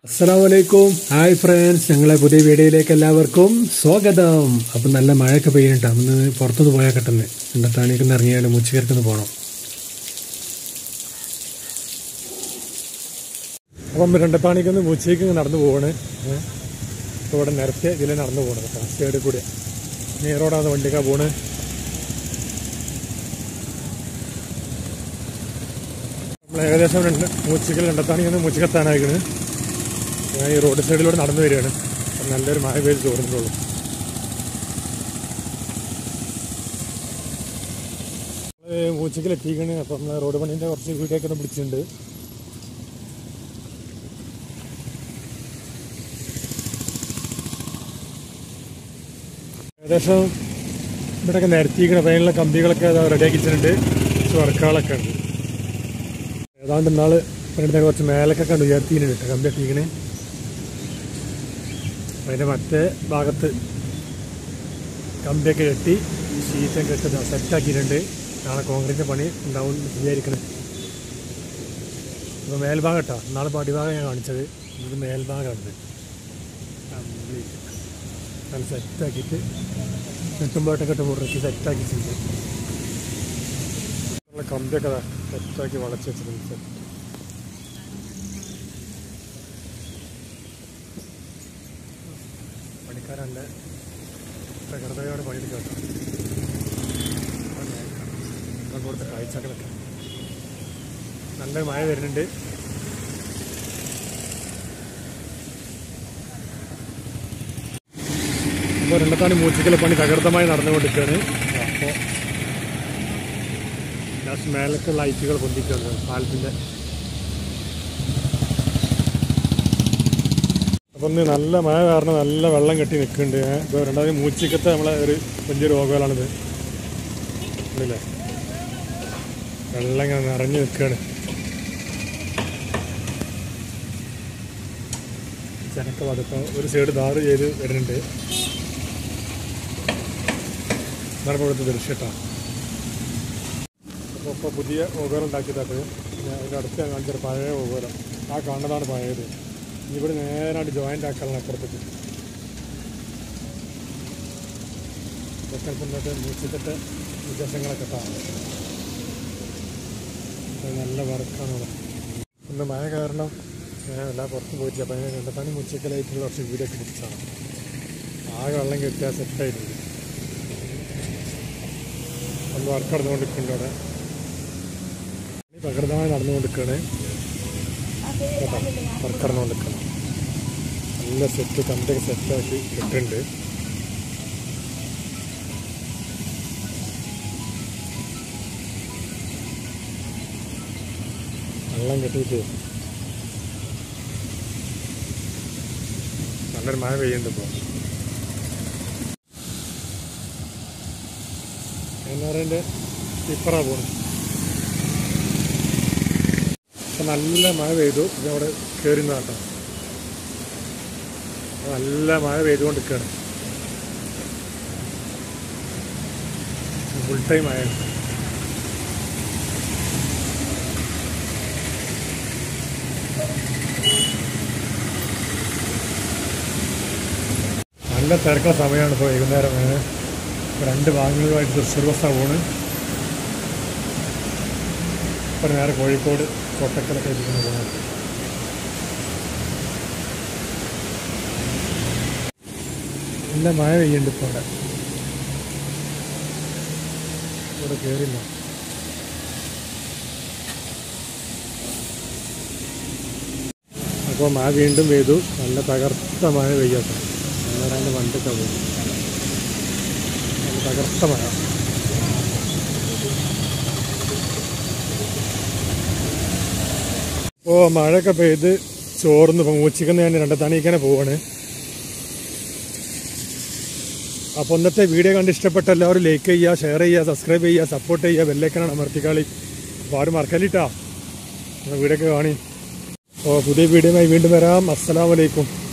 അസ്സലാമു അലൈക്കും hi friends ഞങ്ങളെ പുതിയ വീഡിയോയിലേക്ക് എല്ലാവർക്കും സ്വാഗതം അപ്പം നല്ല മഴയൊക്കെ പെയ്യുന്നുണ്ട് ഒന്ന് പുറത്തുനിന്ന് പോയാൽ കിട്ടുന്നത് രണ്ടത്താണിക്കൊന്ന് ഇറങ്ങിയാലും ഉച്ചക്കരക്കൊന്ന് പോകണം അപ്പം രണ്ടത്താണിക്കൊന്ന് ഉച്ചയ്ക്ക് ഇങ്ങ് നടന്നു പോവാണ് ഏഹ്. ഇപ്പൊ ഇവിടെ നിരത്തെ ഇതിൽ നടന്നു പോകണം കേട്ടോ സൈഡിൽ കൂടെ നീ റോഡാണ് വണ്ടിക്കാ പോണ് നമ്മൾ ഏകദേശം രണ്ട് മൂച്ചിക്കൽ രണ്ടത്താണിക്കൊന്ന് മൂച്ചിക്കത്താനായിക്കണ് ഞാൻ ഈ റോഡ് സൈഡിലൂടെ നടന്നു വരികയാണ് അപ്പം നല്ലൊരു മഴ പെയ്ത് ചോർന്നിട്ടുള്ളൂ മൂച്ചയ്ക്കിൽ എത്തിക്കണ് അപ്പം നമ്മളെ റോഡ് പണീൻ്റെ കുറച്ച് വീഡിയോ ഒക്കെ ഒന്ന് പിടിച്ചിട്ടുണ്ട് ഏകദേശം ഇവിടെയൊക്കെ നിരത്തിക്കണ അതിനുള്ള കമ്പികളൊക്കെ റെഡിയാക്കി വെച്ചിട്ടുണ്ട് കുറച്ച് വർക്കുകളൊക്കെ ഉണ്ട് ഏതാണ്ട് നാള് പണിയുടെ കുറച്ച് മേലൊക്കെ കണ്ട് ഉയർത്തിയിട്ടുണ്ട് കേട്ടോ കമ്പി എത്തിക്കണേ അതിൻ്റെ മറ്റേ ഭാഗത്ത് കമ്പിയൊക്കെ കെട്ടി ഷീറ്റൊക്കെ ഇട്ട് സെറ്റാക്കിയിട്ടുണ്ട് നാളെ കോൺക്രീറ്റ് പണി ഉണ്ടാവും എന്ന് വിചാരിക്കണേ ഇപ്പോൾ മേൽഭാഗം കേട്ടോ നാളെ പടിഭാഗം ഞാൻ കാണിച്ചത് ഇത് മേൽഭാഗമാണ് കംപ്ലീറ്റ് നല്ല സെറ്റാക്കിയിട്ട് നെട്ടുമ്പോട്ടൊക്കെ ഇട്ട് മുറിച്ച് സെറ്റാക്കി ചെയ്തു നല്ല കമ്പിയൊക്കെ ദാ സെറ്റാക്കി വളച്ച് വെച്ചിട്ടുണ്ട് സെറ്റ് പണിക്കാരല്ല പ്രകൃതയോടെ പണിയെടുക്കുക കൊടുത്ത കാഴ്ചകളൊക്കെ നല്ല മഴ വരുന്നുണ്ട് ഇപ്പോൾ രണ്ടത്താണി മൂച്ചിക്കൽ പണി തകർത്തമായി നടന്നുകൊണ്ടിരിക്കുകയാണ് അപ്പോൾ ലാസ്റ്റ് മേലൊക്കെ ലൈറ്റുകൾ പൊന്തിക്കുകയാണ് പാലത്തിൻ്റെ അപ്പം ഇന്ന് നല്ല മഴ കാരണം നല്ല വെള്ളം കെട്ടി നിൽക്കുന്നുണ്ട് ഇപ്പോൾ രണ്ടാമത് മൂച്ചിക്കത്തെ നമ്മളെ ഒരു വലിയൊരു ഓകോലാണിത് ഉണ്ടല്ലേ വെള്ളം ഇങ്ങനെ നിറഞ്ഞു നിൽക്കുകയാണ് ജനക്ക പതുക്കം ഒരു സൈഡ് ധാറ് ചെയ്ത് വരുന്നുണ്ട് ഇതാണ് ഇവിടുത്തെ ദൃശ്യം കേട്ടോ അപ്പോൾ ഇപ്പോൾ പുതിയ ഓകോല ഉണ്ടാക്കിയതായിട്ട് പിന്നെ അതിൻ്റെ അടുത്ത് ഞാൻ കാണിച്ചൊരു പഴയ ഓകോല ആ കാണുന്നതാണ് പഴയത് ഇവിടെ നേരായിട്ട് ജോയിൻ്റ് ആക്കാനാണ് അപ്പുറത്തേക്ക് ഇതൊക്കെ ഇന്നത്തെ മൂച്ചിക്കത്തെ വ്യത്യാസങ്ങളൊക്കെ കാണാം ഇത് നല്ല വർക്കാണ് ഇവിടെ ഇന്ന് മഴ കാരണം ഞാൻ എല്ലാ പുറത്ത് പോയിട്ടില്ല അപ്പം അതിന് രണ്ടത്താണി മുച്ചക്കലായിട്ടുള്ള കുറച്ച് വീഡിയോ ഒക്കെ പിടിച്ചാണ് ആകെ വെള്ളം കെട്ടിയാൽ സെറ്റായിട്ടുണ്ട് ഒന്ന് വർക്ക് നടന്നുകൊണ്ടിരിക്കുന്നുണ്ട് അവിടെ പണി പ്രകൃതമായി നടന്നുകൊണ്ടിരിക്കുകയാണ് കേട്ടോ വർക്ക് നടന്നുകൊണ്ടിരിക്കണം നല്ല സെറ്റ് കണ്ടൊക്കെ സെറ്റാക്കി ഇട്ടിട്ടുണ്ട് വെള്ളം കെട്ടിയിട്ട് നല്ലൊരു മഴ പെയ്യുന്നുണ്ട് ഇപ്പോൾ എന്നറിൻ്റെ ടിപ്പറാ പോണു ഇപ്പം നല്ല മഴ പെയ്തു ഇത് അവിടെ കയറി നാട്ടോ നല്ല മഴ പെയ്തുകൊണ്ടിരിക്കുകയാണ് ഫുൾ ടൈം മഴയാണ് നല്ല തിരക്കുള്ള സമയമാണ് ഇപ്പോൾ വൈകുന്നേരം ഏ. ഇപ്പൊ രണ്ട് ഭാഗങ്ങളുമായിട്ട് തൃശ്ശൂർ ബസ്സാണ് പോണ് ഇപ്പം നേരെ കോഴിക്കോട് കോട്ടക്കലൊക്കെ ഇരിക്കുന്ന പോകുന്നത് നല്ല മഴ പെയ്യുന്നുണ്ട് ഇപ്പോൾ അവിടെ ഇവിടെ കയറില്ല അപ്പോൾ മഴ വീണ്ടും പെയ്തു നല്ല തകർത്ത മഴ പെയ്യാത്ത നേരാണ്ട് വണ്ടൊക്കെ പോയി നല്ല തകർത്ത മഴ ഇപ്പോൾ മഴയൊക്കെ പെയ്ത് ചോർന്ന് ഇപ്പം ഉച്ചയ്ക്ക് ഞാൻ രണ്ടത്താണിക്കനെ പോവാണ് അപ്പോൾ ഇന്നത്തെ വീഡിയോ കണ്ട് ഇഷ്ടപ്പെട്ട എല്ലാവരും ലൈക്ക് ചെയ്യുക ഷെയർ ചെയ്യുക സബ്സ്ക്രൈബ് ചെയ്യുക സപ്പോർട്ട് ചെയ്യുക ബെല്ലൈക്കനാണ് അമർത്തിക്കാളി അപ്പോൾ ആരും മറക്കല്ലിട്ടാ വീഡിയോ ഒക്കെ കാണി അപ്പോൾ പുതിയ വീഡിയോയുമായി വീണ്ടും വരാം അസ്സലാമലൈക്കും